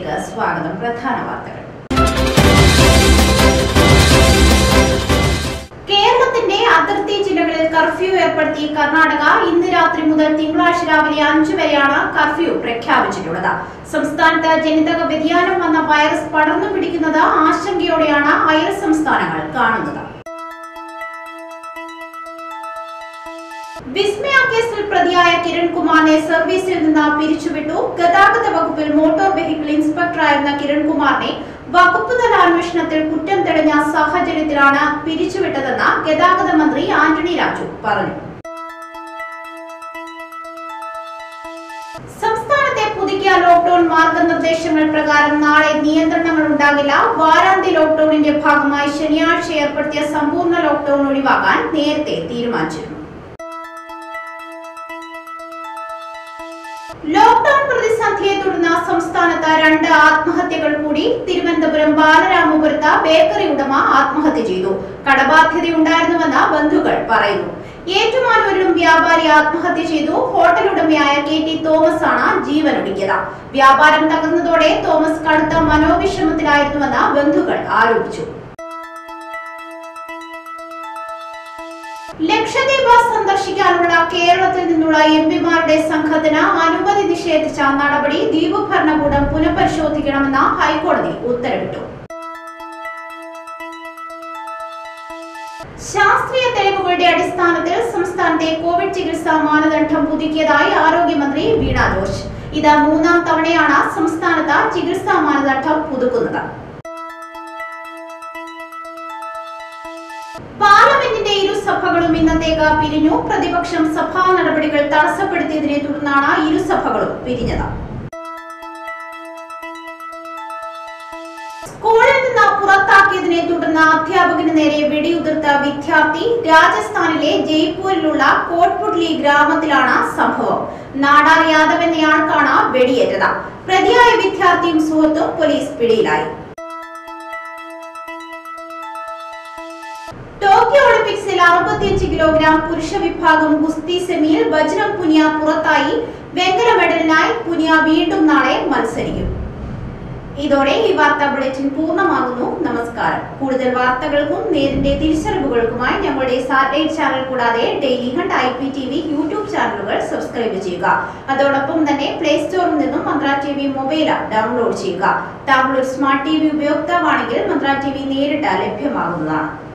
വാർത്തകളിലേക്ക് സ്വാഗതം പ്രധാന വാർത്തകൾ കേരളത്തിന്റെ അതിർത്തി ജില്ലകളിൽ കർഫ്യൂ ഏർപ്പെടുത്തി കർണാടക ഇന്ന് രാത്രി മുതൽ തിങ്കളാഴ്ച രാവിലെ അഞ്ചു വരെയാണ് കർഫ്യൂ പ്രഖ്യാപിച്ചിട്ടുള്ളത് സംസ്ഥാനത്ത് ജനിതക വ്യതിയാനം വന്ന വൈറസ് പടർന്നു പിടിക്കുന്നത് ആശങ്കയോടെയാണ് അയൽ സംസ്ഥാനങ്ങൾ കാണുന്നത് വിസ്മയ കേസിൽ പ്രതിയായ കിരൺകുമാറിനെ സർവീസിൽ നിന്ന് പിരിച്ചുവിട്ടു ഗതാഗത വകുപ്പിൽ മോട്ടോർ വെഹിക്കിൾ ഇൻസ്പെക്ടറായിരുന്ന കിരൺകുമാറിനെ വകുപ്പ് തല അന്വേഷണത്തിൽ കുറ്റം തെളിഞ്ഞ സാഹചര്യത്തിലാണ് പിരിച്ചുവിട്ടതെന്ന് ഗതാഗത മന്ത്രി ആന്റണി രാജു പറഞ്ഞു സംസ്ഥാനത്തെ പുതുക്കിയ ലോക്ഡൌൺ മാർഗനിർദ്ദേശങ്ങൾ പ്രകാരം നാളെ നിയന്ത്രണങ്ങൾ ഉണ്ടാകില്ല വാരാന്ത്യ ലോക്ഡൌണിന്റെ ഭാഗമായി ശനിയാഴ്ച ഏർപ്പെടുത്തിയ സമ്പൂർണ്ണ ലോക്ഡൌൺ ഒഴിവാക്കാൻ നേരത്തെ തീരുമാനിച്ചിരുന്നു ലോക്ഡൌൺ പ്രതിസന്ധിയെ തുടർന്ന് സംസ്ഥാനത്ത് രണ്ട് ആത്മഹത്യകൾ കൂടി തിരുവനന്തപുരം ബാലരാമപുരത്ത് ബേക്കറി ഉടമ ആത്മഹത്യ ചെയ്തു കടബാധ്യതയുണ്ടായിരുന്നുവെന്ന് ബന്ധുക്കൾ പറയുന്നു ഏറ്റുമാനൂരിലും വ്യാപാരി ആത്മഹത്യ ചെയ്തു ഹോട്ടൽ ഉടമയായ കെ ടി തോമസ് ആണ് ജീവനൊടുക്കിയത് വ്യാപാരം തകർന്നതോടെ തോമസ് കടുത്ത മനോവിഷമത്തിലായിരുന്നുവെന്ന് ബന്ധുക്കൾ ആരോപിച്ചു ലക്ഷദ്വീപ് സന്ദർശിക്കാനുള്ള കേരളത്തിൽ നിന്നുള്ള എം പിമാരുടെ സംഘത്തിന് അനുമതി നിഷേധിച്ച നടപടി ദ്വീപ് ഭരണകൂടം പുനഃപരിശോധിക്കണമെന്ന് ഹൈക്കോടതി ഉത്തരവിട്ടു ശാസ്ത്രീയ തെളിവുകളുടെ അടിസ്ഥാനത്തിൽ സംസ്ഥാനത്തെ കോവിഡ് ചികിത്സാ മാനദണ്ഡം പുതുക്കിയതായി ആരോഗ്യമന്ത്രി വീണ ജോർജ് ഇത് മൂന്നാം തവണയാണ് സംസ്ഥാനത്ത് ചികിത്സാ മാനദണ്ഡം പുതുക്കുന്നത് പാർലമെന്റിന്റെ ഇരുസഭകളും ഇന്നത്തേക്ക് പിരിഞ്ഞു പ്രതിപക്ഷം സഭാ നടപടികൾ തടസ്സപ്പെടുത്തിയതിനെ തുടർന്നാണ് ഇരുസഭകളും പിരിഞ്ഞത് സ്കൂളിൽ നിന്ന് പുറത്താക്കിയതിനെ തുടർന്ന് അധ്യാപകന് നേരെ വെടിയുതിർത്ത വിദ്യാർത്ഥി രാജസ്ഥാനിലെ ജയ്പൂരിലുള്ള കോട്ട്പുട്ലി ഗ്രാമത്തിലാണ് സംഭവം നാടാർ യാദവ് എന്നയാൾക്കാണ് വെടിയേറ്റത് പ്രതിയായ വിദ്യാർത്ഥിയും സുഹൃത്തും പോലീസ് പിടിയിലായി ടോക്കിയോ ഒളിമ്പിക്സിൽ അറുപത്തിയഞ്ച് കിലോഗ്രാം പുരുഷ വിഭാഗം ഗുസ്തി സെമിയിൽ ബജ്രം പുനിയ പുറത്തായി വെങ്കല മെഡലിനായി പുനിയ വീണ്ടും നാളെ മത്സരിക്കും ഇതോടെ ഈ വാർത്താ ബുള്ളറ്റിൻ പൂർണ്ണമാകുന്നു നമസ്കാരം കൂടുതൽ വാർത്തകൾക്കും നേരിന്റെ തിരിച്ചറിവുകൾക്കുമായി ഞങ്ങളുടെ സാറ്റലൈറ്റ് ചാനൽ കൂടാതെ Daily Hunt I P T V YouTube ചാനലുകൾ സബ്സ്ക്രൈബ് ചെയ്യുക അതോടൊപ്പം തന്നെ പ്ലേ സ്റ്റോറിൽ നിന്നും Mantra T V mobile app download ചെയ്യുക താങ്കൾ ഒരു സ്മാർട്ട് ടി വി ഉപയോക്താവാണെങ്കിൽ മന്ത്ര ടി വി നേരിട്ട് ലഭ്യമാകുന്നതാണ്